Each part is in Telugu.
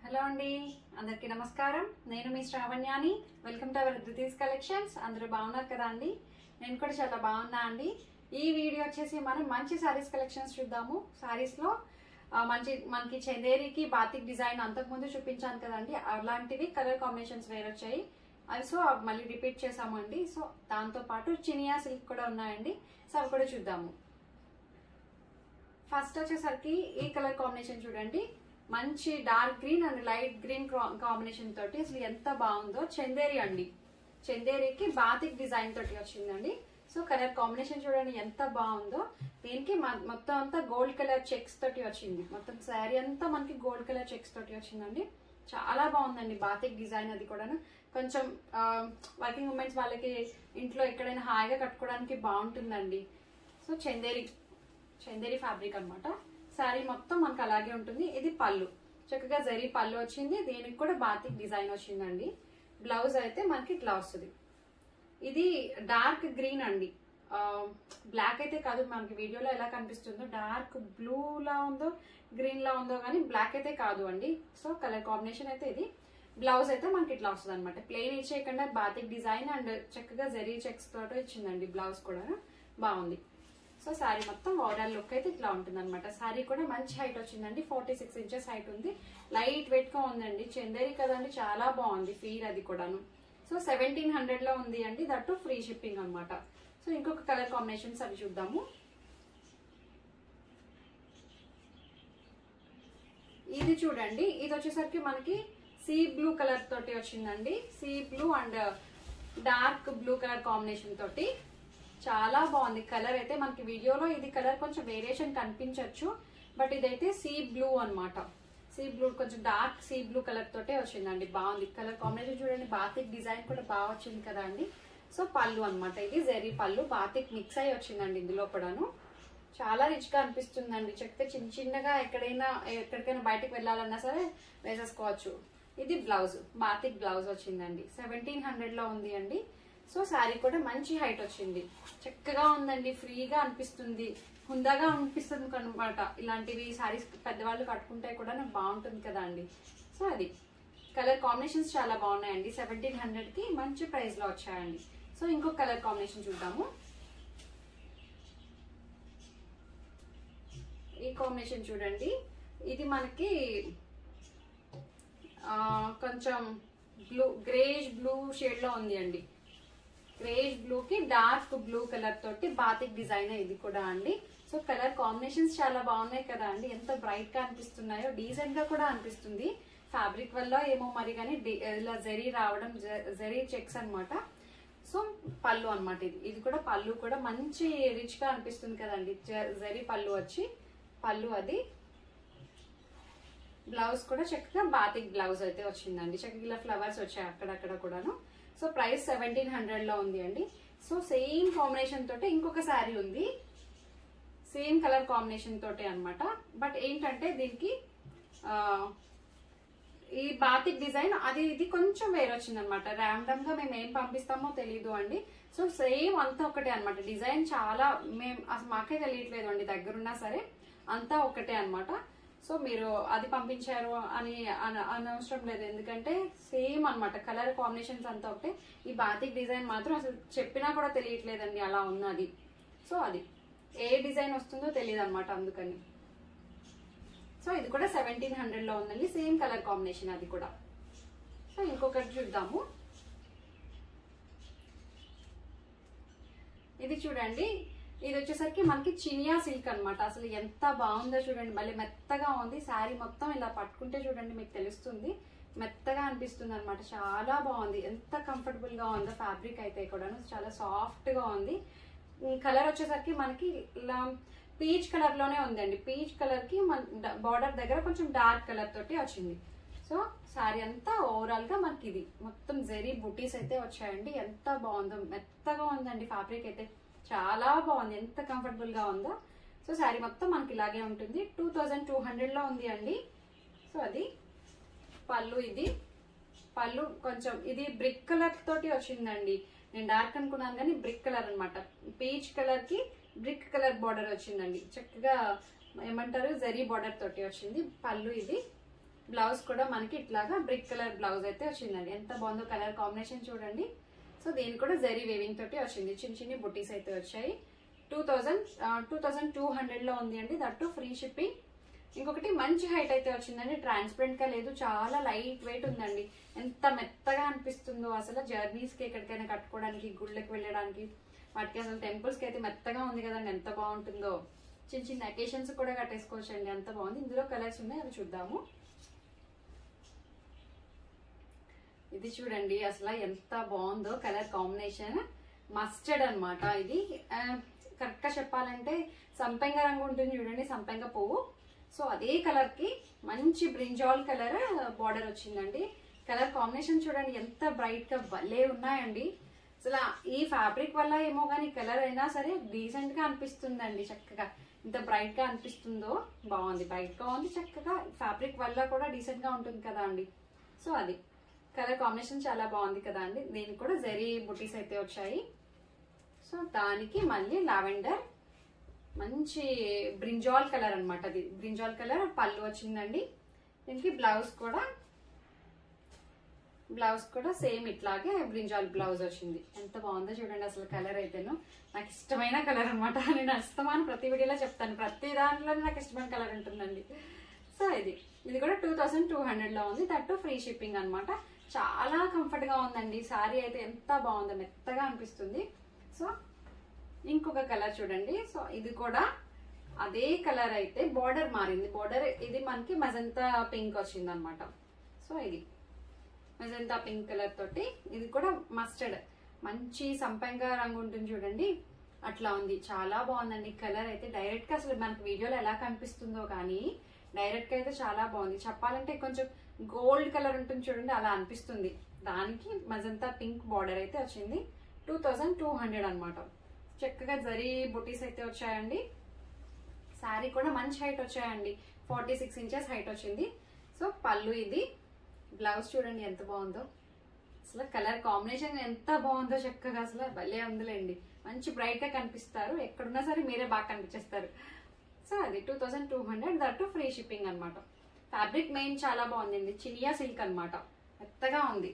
హలో అండి అందరికీ నమస్కారం నేను మీ శ్రావణ్యాని welcome to our Dhruthi's collections అందరూ బాగున్నారు కదా అండి నేను కూడా చాలా బాగున్నా అండి ఈ వీడియో వచ్చేసి మనం మంచి సారీస్ కలెక్షన్స్ చూద్దాము సారీస్లో మంచి మనకి చందేరికి బాతిక్ డిజైన్ అంతకుముందు చూపించాను కదండి అలాంటివి కలర్ కాంబినేషన్స్ వేరే వచ్చాయి అవి సో అవి మళ్ళీ రిపీట్ చేసాము అండి సో దాంతో పాటు చినియా సిల్క్ కూడా ఉన్నాయండి సో అవి కూడా చూద్దాము ఫస్ట్ వచ్చేసరికి ఈ కలర్ కాంబినేషన్ చూడండి మంచి dark green and light green combination తోటి అసలు ఎంత బాగుందో చందేరి అండి చందేరికి బాతిక్ డిజైన్ తోటి వచ్చిందండి సో కలర్ కాంబినేషన్ చూడండి ఎంత బాగుందో దీనికి మ- మొత్తం అంతా గోల్డ్ కలర్ చెక్స్ తోటి వచ్చింది మొత్తం శారీ అంతా మనకి గోల్డ్ కలర్ చెక్స్ తోటి వచ్చిందండి చాలా బాగుందండి బాతిక్ డిజైన్ అది కూడాను కొంచెం వర్కింగ్ ఉమెన్స్ వాళ్ళకి ఇంట్లో ఎక్కడైనా హాయిగా కట్టుకోవడానికి బాగుంటుందండి సో చందేరి చందేరి ఫ్యాబ్రిక్ అన్నమాట శారీ మొత్తం మనకు అలాగే ఉంటుంది ఇది పళ్ళు చక్కగా జరీ పళ్ళు వచ్చింది దీనికి కూడా బాతిక్ డిజైన్ వచ్చిందండి బ్లౌజ్ అయితే మనకి ఇట్లా వస్తుంది ఇది డార్క్ గ్రీన్ అండి బ్లాక్ అయితే కాదు మనకి వీడియోలో ఎలా కనిపిస్తుందో డార్క్ బ్లూ లా ఉందో గ్రీన్ లా ఉందో కానీ బ్లాక్ అయితే కాదు అండి సో కలర్ కాంబినేషన్ అయితే ఇది బ్లౌజ్ అయితే మనకి ఇట్లా వస్తుంది అనమాట ప్లెయిన్ ఇచ్చేయకుండా బాతిక్ డిజైన్ అండ్ చక్కగా జరీ చెక్స్ తోట ఇచ్చిందండి బ్లౌజ్ కూడా బాగుంది సో శారీ మొత్తం ఓవరాల్ లుక్ అయితే ఇట్లా ఉంటుంది అనమాట శారీ కూడా మంచి హైట్ వచ్చిందండి ఫార్టీ సిక్స్ ఇంచెస్ హైట్ ఉంది లైట్ వెయిట్ గా ఉందండి చందేరి కదండి చాలా బాగుంది ఫీల్ అది కూడాను సో సెవెంటీన్ హండ్రెడ్ లో ఉంది అండి దట్టు ఫ్రీ షిప్పింగ్ అన్నమాట సో ఇంకొక కలర్ కాంబినేషన్స్ అవి చూద్దాము ఇది చూడండి ఇది వచ్చేసరికి మనకి సీ బ్లూ కలర్ తోటి వచ్చిందండి sea blue and dark blue colour combination తోటి చాలా బాగుంది కలర్ అయితే మనకి వీడియోలో ఇది కలర్ కొంచెం వేరియేషన్ కనిపించవచ్చు బట్ ఇదైతే సీ బ్లూ అన్నమాట సీ బ్లూ కొంచెం డార్క్ సీ బ్లూ కలర్ తోటే వచ్చిందండి బాగుంది కలర్ కాంబినేషన్ చూడండి బాతిక్ డిజైన్ కూడా బాగా వచ్చింది కదా అండి సో పళ్ళు అన్నమాట ఇది జెరీ పళ్ళు బాతిక్ మిక్స్ అయ్యి వచ్చిందండి ఇందులో కూడాను చాలా రిచ్ గా అనిపిస్తుందండి చక్కగా చిన్న చిన్నగా ఎక్కడైనా ఎక్కడికైనా బయటకు వెళ్ళాలన్నా సరే వేసేసుకోవచ్చు ఇది బ్లౌజ్ బాతిక్ బ్లౌజ్ వచ్చిందండి సెవెంటీన్ హండ్రెడ్ లో ఉంది అండి సో శారీ కూడా మంచి హైట్ వచ్చింది చక్కగా ఉందండి ఫ్రీగా అనిపిస్తుంది హుందాగా అనిపిస్తుంది అనమాట ఇలాంటివి శారీస్ పెద్దవాళ్ళు కట్టుకుంటే కూడా నాకు బాగుంటుంది కదా అండి సో అది కలర్ కాంబినేషన్స్ చాలా బాగున్నాయండి సెవెంటీన్ హండ్రెడ్ కి మంచి ప్రైస్ లో వచ్చాయండి సో ఇంకొక కలర్ కాంబినేషన్ చూద్దాము ఈ కాంబినేషన్ చూడండి ఇది మనకి ఆ, కొంచెం బ్లూ గ్రేష్ బ్లూ షేడ్ లో ఉంది అండి గ్రేష్ బ్లూ కి డార్క్ బ్లూ కలర్ తోటి బాతిక్ డిజైన్ ఇది కూడా అండి సో కలర్ కాంబినేషన్స్ చాలా బాగున్నాయి కదా అండి ఎంత బ్రైట్ గా అనిపిస్తున్నాయో డీసెంట్ గా కూడా అనిపిస్తుంది ఫ్యాబ్రిక్ వల్ల ఏమో మరి కానీ డి- ఇలా జరీ రావడం జ- జరీ చెక్స్ అన్నమాట సో పళ్ళు అన్నమాట ఇది ఇది కూడా పళ్ళు కూడా మంచి రిచ్ గా అనిపిస్తుంది కదండి జ- జరీ పళ్ళు వచ్చి పళ్ళు అది బ్లౌజ్ కూడా చక్కగా బాతిక్ బ్లౌజ్ అయితే వచ్చిందండి చక్కగా ఇలా ఫ్లవర్స్ వచ్చాయి అక్కడక్కడ కూడాను సో ప్రైస్ సెవెంటీన్ హండ్రెడ్ లో ఉంది అండి సో సేమ్ కాంబినేషన్ తోటి ఇంకొక శారీ ఉంది సేమ్ కలర్ కాంబినేషన్ తోటి అన్నమాట బట్ ఏంటంటే దీనికి ఆ, ఈ బాతిక్ డిజైన్ అది ఇది కొంచెం వేరే వచ్చింది అనమాట ర్యాండమ్ గా మేము ఏం పంపిస్తామో తెలియదు అండి సో సేమ్ అంతా ఒకటే అన్నమాట డిజైన్ చాలా మేము అసలు మాకే తెలియట్లేదు అండి దగ్గరున్నా సరే అంతా ఒకటే అన్నమాట సో మీరు అది పంపించారు అని అన- అనవసరం లేదు ఎందుకంటే సేమ్ అన్నమాట కలర్ కాంబినేషన్స్ అంతా ఒకటే ఈ బాతిక్ డిజైన్ మాత్రం అసలు చెప్పినా కూడా తెలియట్లేదండి అలా ఉన్నది సో అది ఏ డిజైన్ వస్తుందో తెలియదు అనమాట అందుకని సో ఇది కూడా సెవెంటీన్ హండ్రెడ్ లో ఉందండి సేమ్ కలర్ కాంబినేషన్ అది కూడా సో ఇంకొకటి చూద్దాము ఇది చూడండి ఇది వచ్చేసరికి మనకి చినియా సిల్క్ అన్నమాట అసలు ఎంత బాగుందో చూడండి మళ్ళీ మెత్తగా ఉంది శారీ మొత్తం ఇలా పట్టుకుంటే చూడండి మీకు తెలుస్తుంది మెత్తగా అనిపిస్తుంది అనమాట చాలా బాగుంది ఎంత కంఫర్టబుల్ గా ఉందో ఫ్యాబ్రిక్ అయితే కూడాను చాలా సాఫ్ట్ గా ఉంది కలర్ వచ్చేసరికి మనకి ఇలా పీచ్ కలర్ లోనే ఉందండి పీచ్ కలర్ కి మన బార్డర్ దగ్గర కొంచెం డార్క్ కలర్ తోటి వచ్చింది సో శారీ అంతా ఓవరాల్ గా మనకి ఇది మొత్తం జెరీ బుటీస్ అయితే వచ్చాయండి ఎంత బాగుందో మెత్తగా ఉందండి ఫ్యాబ్రిక్ అయితే చాలా బాగుంది ఎంత కంఫర్టబుల్ గా ఉందో సో శారీ మొత్తం మనకి ఇలాగే ఉంటుంది టూ థౌజండ్ టూ హండ్రెడ్ లో ఉంది అండి సో అది పళ్ళు ఇది పళ్ళు కొంచెం ఇది బ్రిక్ కలర్ తోటి వచ్చిందండి నేను డార్క్ అనుకున్నాను కానీ బ్రిక్ కలర్ అన్నమాట పీచ్ కలర్ కి బ్రిక్ కలర్ బార్డర్ వచ్చిందండి చక్కగా ఏమంటారు జరీ బార్డర్ తోటి వచ్చింది పళ్ళు ఇది బ్లౌజ్ కూడా మనకి ఇట్లాగా బ్రిక్ కలర్ బ్లౌజ్ అయితే వచ్చిందండి ఎంత బాగుందో కలర్ కాంబినేషన్ చూడండి సో దీని కూడా జరీ వేవింగ్ తోటి వచ్చింది చిన్న చిన్ని బుటీస్ అయితే వచ్చాయి two thousand two thousand two hundred లో ఉంది అండి దట్టు ఫ్రీ షిప్పింగ్ ఇంకొకటి మంచి హైట్ అయితే వచ్చిందండి ట్రాన్స్పరెంట్ గా లేదు చాలా లైట్ వెయిట్ ఉందండి ఎంత మెత్తగా అనిపిస్తుందో అసలు జర్నీస్ కి ఎక్కడికైనా కట్టుకోవడానికి గుళ్ళకి వెళ్ళడానికి వాటికి అసలు టెంపుల్స్ కి అయితే మెత్తగా ఉంది కదండి ఎంత బాగుంటుందో చిన్న చిన్న అకేషన్స్ కూడా కట్టేసుకోవచ్చు అండి ఎంత బాగుంది ఇందులో కలర్స్ ఉన్నాయి అవి చూద్దాము ఇది చూడండి అసలు ఎంత బాగుందో కలర్ కాంబినేషన్ మస్టర్డ్ అన్నమాట ఇది కరెక్ట్ గా చెప్పాలంటే సంపెంగ రంగు ఉంటుంది చూడండి సంపెంగ పువ్వు సో అదే కలర్ కి మంచి బ్రింజాల్ కలర్ బార్డర్ వచ్చిందండి కలర్ కాంబినేషన్ చూడండి ఎంత బ్రైట్ గా భలే ఉన్నాయండి అసలు ఈ ఫ్యాబ్రిక్ వల్ల ఏమో కానీ కలర్ అయినా సరే డీసెంట్ గా అనిపిస్తుందండి చక్కగా ఇంత బ్రైట్ గా అనిపిస్తుందో బాగుంది బ్రైట్ గా ఉంది చక్కగా ఫ్యాబ్రిక్ వల్ల కూడా డీసెంట్ గా ఉంటుంది కదా అండి సో అది కలర్ కాంబినేషన్ చాలా బాగుంది కదా అండి దీనికి కూడా జరీ బుటీస్ అయితే వచ్చాయి సో దానికి మళ్ళీ లావెండర్ మంచి బ్రింజాల్ కలర్ అన్నమాట అది బ్రింజాల్ కలర్ పళ్ళు వచ్చిందండి దీనికి బ్లౌజ్ కూడా బ్లౌజ్ కూడా సేమ్ ఇట్లాగే బ్రింజాల్ బ్లౌజ్ వచ్చింది ఎంత బాగుందో చూడండి అసలు కలర్ అయితేను నాకు ఇష్టమైన కలర్ అనమాట నేను ఇష్టమైన ప్రతి వీడియోలో చెప్తాను ప్రతి దాంట్లో నాకు ఇష్టమైన కలర్ ఉంటుందండి సో ఇది ఇది కూడా టూ థౌసండ్ టూ హండ్రెడ్ లో ఉంది దట్టు ఫ్రీ షిప్పింగ్ అన్నమాట చాలా కంఫర్ట్ గా ఉందండి సారీ అయితే ఎంత బాగుందో మెత్తగా అనిపిస్తుంది సో ఇంకొక కలర్ చూడండి సో ఇది కూడా అదే కలర్ అయితే బార్డర్ మారింది బార్డర్ ఇది మనకి మజంతా పింక్ వచ్చింది అనమాట సో ఇది మెజంతా పింక్ కలర్ తోటి ఇది కూడా మస్టర్డ్ మంచి సంపంగా రంగు ఉంటుంది చూడండి అట్లా ఉంది చాలా బాగుందండి కలర్ అయితే డైరెక్ట్ గా అసలు మనకి వీడియోలో ఎలా కనిపిస్తుందో కానీ డైరెక్ట్ గా అయితే చాలా బాగుంది చెప్పాలంటే కొంచెం గోల్డ్ కలర్ ఉంటుంది చూడండి అలా అనిపిస్తుంది దానికి మజంతా పింక్ బార్డర్ అయితే వచ్చింది టూ థౌజండ్ టూ హండ్రెడ్ అనమాట చక్కగా జరీ బుటీస్ అయితే వచ్చాయండి శారీ కూడా మంచి హైట్ వచ్చాయండి ఫార్టీ సిక్స్ ఇంచెస్ హైట్ వచ్చింది సో పళ్ళు ఇది బ్లౌజ్ చూడండి ఎంత బాగుందో అసలు కలర్ కాంబినేషన్ ఎంత బాగుందో చక్కగా అసలు భలే ఉందిలేండి మంచి బ్రైట్ గా కనిపిస్తారు ఎక్కడున్నా సరే మీరే బాగా కనిపించేస్తారు సో అది two thousand two hundred that free shipping అనమాట ఫ్యాబ్రిక్ మెయిన్ చాలా బాగుందండి చినియా సిల్క్ అన్నమాట మెత్తగా ఉంది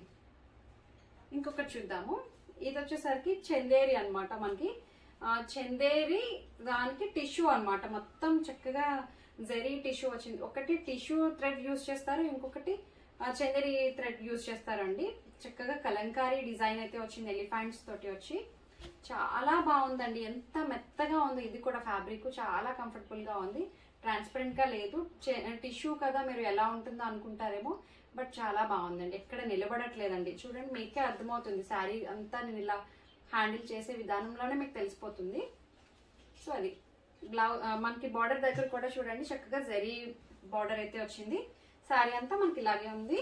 ఇంకొకటి చూద్దాము ఇది వచ్చేసరికి చందేరి అన్నమాట మనకి ఆ, చందేరి దానికి టిష్యూ అన్నమాట మొత్తం చక్కగా జరీ టిష్యూ వచ్చింది ఒకటి టిష్యూ థ్రెడ్ యూస్ చేస్తారు ఇంకొకటి ఆ, చందేరి థ్రెడ్ యూస్ చేస్తారండి చక్కగా కలంకారీ డిజైన్ అయితే వచ్చింది ఎలిఫెంట్స్ తోటి వచ్చి చాలా బాగుందండి ఎంత మెత్తగా ఉంది ఇది కూడా ఫ్యాబ్రిక్ చాలా కంఫర్టబుల్ గా ఉంది ట్రాన్స్పరెంట్ గా లేదు టిష్యూ కదా మీరు ఎలా ఉంటుందో అనుకుంటారేమో బట్ చాలా బాగుందండి ఎక్కడ నిలబడట్లేదండి చూడండి మీకే అర్థమవుతుంది శారీ అంతా నేను ఇలా హ్యాండిల్ చేసే విధానంలోనే మీకు తెలిసిపోతుంది సో అది బ్లౌజ్ మనకి బార్డర్ దగ్గర కూడా చూడండి చక్కగా జరీ బార్డర్ అయితే వచ్చింది శారీ అంతా మనకి ఇలాగే ఉంది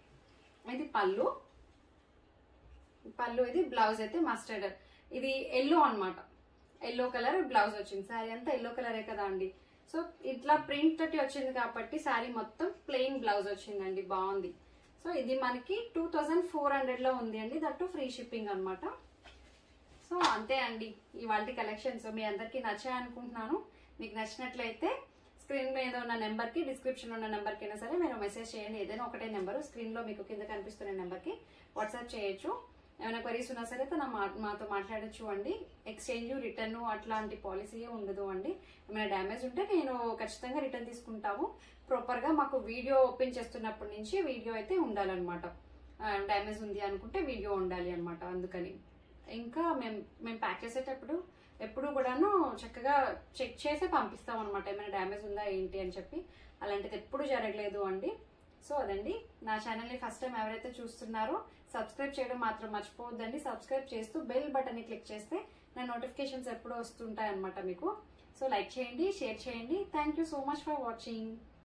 ఇది పళ్ళు పళ్ళు ఇది బ్లౌజ్ అయితే మస్టర్డ్ ఇది ఎల్లో అన్నమాట ఎల్లో కలర్ బ్లౌజ్ వచ్చింది శారీ అంతా ఎల్లో కలరే కదా అండి సో ఇట్లా ప్రింట్ తోటి వచ్చింది కాబట్టి శారీ మొత్తం ప్లెయిన్ బ్లౌజ్ వచ్చిందండి బాగుంది సో ఇది మనకి టూ థౌజండ్ ఫోర్ హండ్రెడ్ లో ఉంది అండి దట్టు ఫ్రీ షిప్పింగ్ అన్నమాట సో అంతే అండి ఇవాళ కలెక్షన్స్ మీ అందరికీ నచ్చాయి అనుకుంటున్నాను మీకు నచ్చినట్లయితే స్క్రీన్ మీద ఉన్న నెంబర్ కి డిస్క్రిప్షన్ ఉన్న నెంబర్ కి అయినా సరే మీరు మెసేజ్ చేయండి ఏదైనా ఒకటే నెంబర్ స్క్రీన్ లో మీకు కింద కనిపిస్తున్న నెంబర్ కి వాట్సాప్ చేయొచ్చు ఏమైనా క్వరీస్ ఉన్నా సరే తన మా- మాతో మాట్లాడొచ్చు అండి ఎక్స్చేంజ్ రిటర్న్ అట్లాంటి పాలసీ ఉండదు అండి ఏమైనా డ్యామేజ్ ఉంటే నేను ఖచ్చితంగా రిటర్న్ తీసుకుంటాము ప్రాపర్ గా మాకు వీడియో ఓపెన్ చేస్తున్నప్పటి నుంచి వీడియో అయితే ఉండాలన్నమాట డ్యామేజ్ ఉంది అనుకుంటే వీడియో ఉండాలి అన్నమాట అందుకని ఇంకా మేము మేము ప్యాక్ చేసేటప్పుడు ఎప్పుడు కూడాను చక్కగా చెక్ చేసి పంపిస్తాం అనమాట ఏమైనా డ్యామేజ్ ఉందా ఏంటి అని చెప్పి అలాంటిది ఎప్పుడు జరగలేదు అండి సో అదండి నా ఛానల్ని ఫస్ట్ టైం ఎవరైతే చూస్తున్నారో సబ్స్క్రైబ్ చేయడం మాత్రం మర్చిపోవద్దండి సబ్స్క్రైబ్ చేస్తూ బెల్ బటన్ని క్లిక్ చేస్తే నా నోటిఫికేషన్స్ ఎప్పుడు వస్తుంటాయి అనమాట మీకు సో లైక్ చేయండి షేర్ చేయండి thank you so much for watching